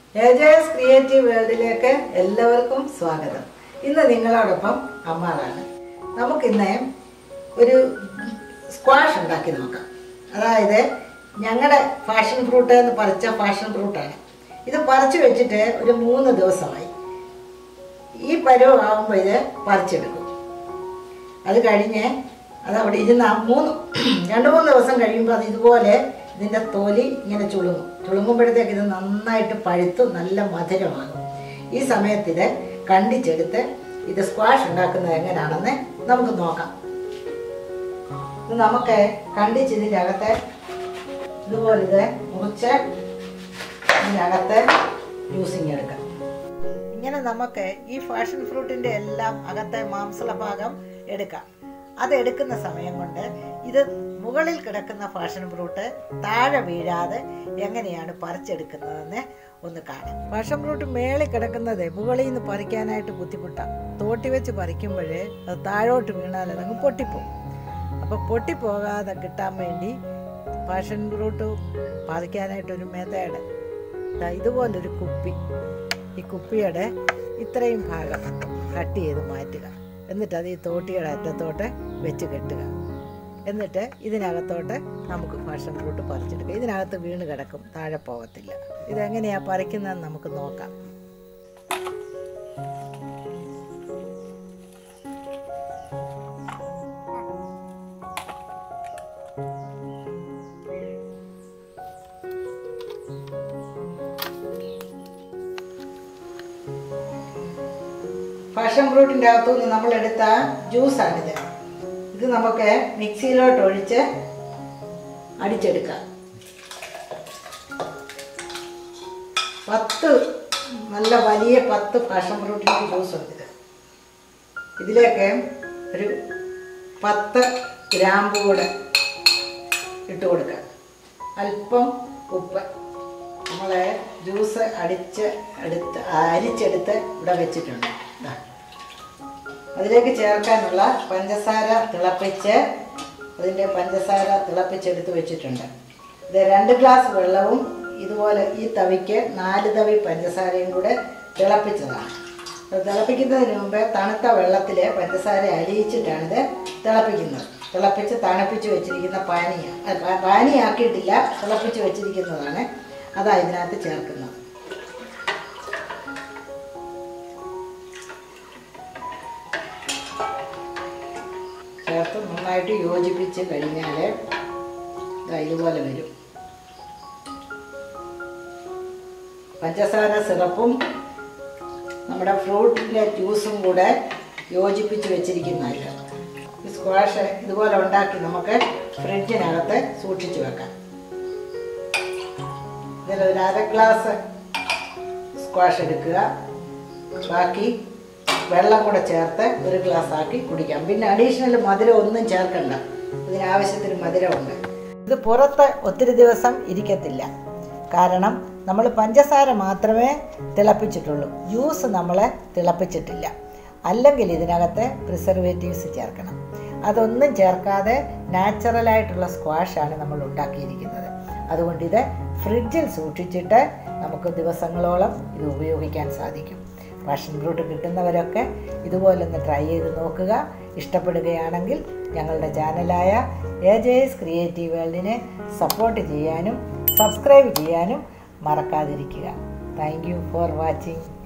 ഏജേഴ്സ് creative വേൾഡിലേക്ക് എല്ലാവർക്കും സ്വാഗതം ഇന്ന് നിങ്ങളോടൊപ്പം അമ്മാറാണ് നമുക്കിന്ന് ഒരു സ്ക്വാഷ് ഉണ്ടാക്കി നോക്കാം അതായത് ഞങ്ങളുടെ ഫാഷൻ ഫ്രൂട്ട് എന്ന് പറിച്ച ഫാഷൻ ഫ്രൂട്ടാണ് ഇത് പറിച്ചു വെച്ചിട്ട് ഒരു മൂന്ന് ദിവസമായി ഈ പരുവാകുമ്പോൾ ഇത് പറിച്ചെടുക്കും അത് കഴിഞ്ഞ് അത് അവിടെ ഇരുന്ന് ആ മൂന്ന് രണ്ട് മൂന്ന് ദിവസം കഴിയുമ്പോൾ അത് ഇതുപോലെ ഇതിൻ്റെ തൊലി ഇങ്ങനെ ചുളുങ്ങും ചുളുങ്ങുമ്പോഴത്തേക്ക് ഇത് നന്നായിട്ട് പഴുത്ത് നല്ല മധുരമാകും ഈ സമയത്ത് ഇത് കണ്ടിച്ചെടുത്ത് ഇത് സ്ക്വാഷ് ഉണ്ടാക്കുന്നത് എങ്ങനെയാണെന്ന് നമുക്ക് നോക്കാം ഇത് നമുക്ക് കണ്ടിച്ച് ഇതിൻ്റെ അകത്ത് ഇതുപോലെ ഇത് മുറിച്ച് ഇതിനകത്ത് ജ്യൂസിങ് എടുക്കാം ഇങ്ങനെ നമുക്ക് ഈ ഫാഷൻ ഫ്രൂട്ടിൻ്റെ എല്ലാം അകത്തെ മാംസള ഭാഗം എടുക്കാം അത് എടുക്കുന്ന സമയം കൊണ്ട് ഇത് മുകളിൽ കിടക്കുന്ന ഫാഷൻ ഫ്രൂട്ട് താഴെ വീഴാതെ എങ്ങനെയാണ് പറിച്ചെടുക്കുന്നതെന്ന് ഒന്ന് കാണാം ഫാഷൻ ഫ്രൂട്ട് മേളിൽ കിടക്കുന്നത് മുകളിൽ നിന്ന് പറിക്കാനായിട്ട് ബുദ്ധിമുട്ടാണ് തോട്ടി വെച്ച് പറിക്കുമ്പോഴേ അത് താഴോട്ട് വീണാൽ അതങ്ങ് പൊട്ടിപ്പോകും അപ്പോൾ പൊട്ടിപ്പോകാതെ കിട്ടാൻ വേണ്ടി ഫാഷൻ ഫ്രൂട്ട് പറിക്കാനായിട്ടൊരു മെത്തേഡ് ഇതുപോലൊരു കുപ്പി ഈ കുപ്പിയുടെ ഇത്രയും ഭാഗം കട്ട് ചെയ്ത് മാറ്റുക എന്നിട്ട് അത് ഈ തോട്ടിയുടെ അറ്റത്തോട്ട് വെച്ച് കെട്ടുക എന്നിട്ട് ഇതിനകത്തോട്ട് നമുക്ക് ഫാഷൻ ഫ്രൂട്ട് പറിച്ചെടുക്കാം ഇതിനകത്ത് വീണ് കിടക്കും താഴെ പോകത്തില്ല ഇതെങ്ങനെയാണ് പറിക്കുന്നതെന്ന് നമുക്ക് നോക്കാം ഫാഷൻ ഫ്രൂട്ടിൻ്റെ അകത്തുനിന്ന് നമ്മൾ എടുത്ത ജ്യൂസാണിത് ഇത് നമുക്ക് മിക്സിയിലോട്ട് ഒഴിച്ച് അടിച്ചെടുക്കാം പത്ത് നല്ല വലിയ പത്ത് ഫാഷൻ ഫ്രൂട്ടിൻ്റെ ജ്യൂസ് ഉണ്ട് ഇത് ഇതിലേക്ക് ഒരു പത്ത് ഗ്രാമ്പ് കൂടെ ഇട്ട് കൊടുക്കാം അല്പം ഉപ്പ് നമ്മൾ ജ്യൂസ് അടിച്ച് എടുത്ത് അരിച്ചെടുത്ത് ഇവിടെ വെച്ചിട്ടുണ്ട് ദാ. അതിലേക്ക് ചേർക്കാനുള്ള പഞ്ചസാര തിളപ്പിച്ച് അതിൻ്റെ പഞ്ചസാര തിളപ്പിച്ചെടുത്ത് വെച്ചിട്ടുണ്ട് ഇത് രണ്ട് ഗ്ലാസ് വെള്ളവും ഇതുപോലെ ഈ തവിക്ക് നാല് തവി പഞ്ചസാരയും കൂടെ തിളപ്പിച്ചതാണ് അത് തിളപ്പിക്കുന്നതിന് മുമ്പേ തണുത്ത വെള്ളത്തിൽ പഞ്ചസാര അലിയിച്ചിട്ടാണിത് തിളപ്പിക്കുന്നത് തിളപ്പിച്ച് തണുപ്പിച്ച് വെച്ചിരിക്കുന്ന പാനീയ അല്ല, പാ- പാനിയാക്കിയിട്ടില്ല തിളപ്പിച്ച് വെച്ചിരിക്കുന്നതാണ് അതാ ഇതിനകത്ത് ചേർക്കുന്നത് ചേർത്ത് നന്നായിട്ട് യോജിപ്പിച്ച് കഴിഞ്ഞാൽ ദാ ഇതുപോലെ വരും പഞ്ചസാര സിറപ്പും നമ്മുടെ ഫ്രൂട്ടിൻ്റെ ജ്യൂസും കൂടെ യോജിപ്പിച്ച് വെച്ചിരിക്കുന്നതല്ല ഈ സ്ക്വാഷ് ഇതുപോലെ ഉണ്ടാക്കി നമുക്ക് ഫ്രിഡ്ജിനകത്ത് സൂക്ഷിച്ച് വെക്കാം ഇതിൽ ഒരു അര ഗ്ലാസ് സ്ക്വാഷ് എടുക്കുക ബാക്കി വെള്ളം കൂടെ ചേർത്ത് ഒരു ഗ്ലാസ് ആക്കി കുടിക്കാം പിന്നെ അഡീഷണൽ മധുരം ഒന്നും ചേർക്കണ്ട ഇതിനാവശ്യത്തിന് മധുരമുണ്ട് ഇത് പുറത്ത് ഒത്തിരി ദിവസം ഇരിക്കത്തില്ല കാരണം നമ്മൾ പഞ്ചസാര മാത്രമേ തിളപ്പിച്ചിട്ടുള്ളൂ ജ്യൂസ് നമ്മൾ തിളപ്പിച്ചിട്ടില്ല അല്ലെങ്കിൽ ഇതിനകത്ത് പ്രിസർവേറ്റീവ്സ് ചേർക്കണം അതൊന്നും ചേർക്കാതെ നാച്ചുറലായിട്ടുള്ള സ്ക്വാഷാണ് നമ്മൾ ഉണ്ടാക്കിയിരിക്കുന്നത് അതുകൊണ്ട് ഇത് ഫ്രിഡ്ജിൽ സൂക്ഷിച്ചിട്ട് നമുക്ക് ദിവസങ്ങളോളം ഇത് ഉപയോഗിക്കാൻ സാധിക്കും പാഷൻ ഫ്രൂട്ട് കിട്ടുന്നവരൊക്കെ ഇതുപോലൊന്ന് ട്രൈ ചെയ്ത് നോക്കുക ഇഷ്ടപ്പെടുകയാണെങ്കിൽ ഞങ്ങളുടെ ചാനലായ എ ജെ എസ് ക്രിയേറ്റീവ് വേൾഡിനെ സപ്പോർട്ട് ചെയ്യാനും സബ്സ്ക്രൈബ് ചെയ്യാനും മറക്കാതിരിക്കുക താങ്ക് യു ഫോർ വാച്ചിങ്